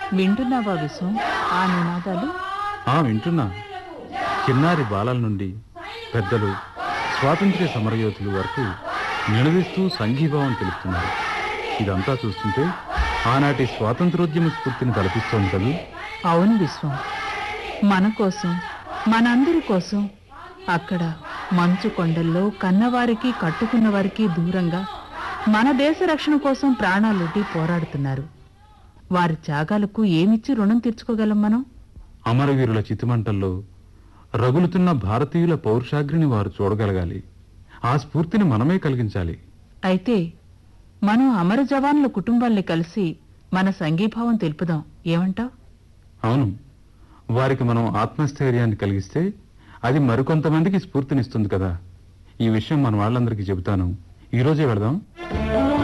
వింటున్నావా విశ్వం ఆ నినాదాలు ఆ వింటున్నా చిన్నారి బాలల నుండి పెద్దలు స్వాతంత్ర్య సమరయోధులు వరకు నిలదీస్తూ సంఘీభావం తెలుపుతున్నారు ఇదంతా చూస్తుంటే ఆనాటి స్వాతంత్రోద్యమ స్ఫూర్తిని తలపిస్తోంది కదూ అవును విశ్వం మన కోసం మనందరి కోసం అక్కడ మంచు కొండల్లో కన్నవారికి కట్టుకున్న వారికి దూరంగా మన దేశ రక్షణ కోసం ప్రాణాలొడ్డి పోరాడుతున్నారు వారి త్యాగాలకు ఏమిచ్చి రుణం తీర్చుకోగలం మనం అమరవీరుల చితిమంటల్లో రగులుతున్న భారతీయుల పౌరుషాగ్రిని వారు చూడగలగాలి ఆ స్ఫూర్తిని మనమే కలిగించాలి అయితే మనం అమర జవాన్ల కుటుంబాల్ని కలిసి మన సంఘీభావం తెలుపుదాం ఏమంటావ్ అవును వారికి మనం ఆత్మస్థైర్యాన్ని కలిగిస్తే అది మరికొంతమందికి స్ఫూర్తినిస్తుంది కదా ఈ విషయం మన వాళ్ళందరికీ చెబుతాను ఈ రోజే వెళదాం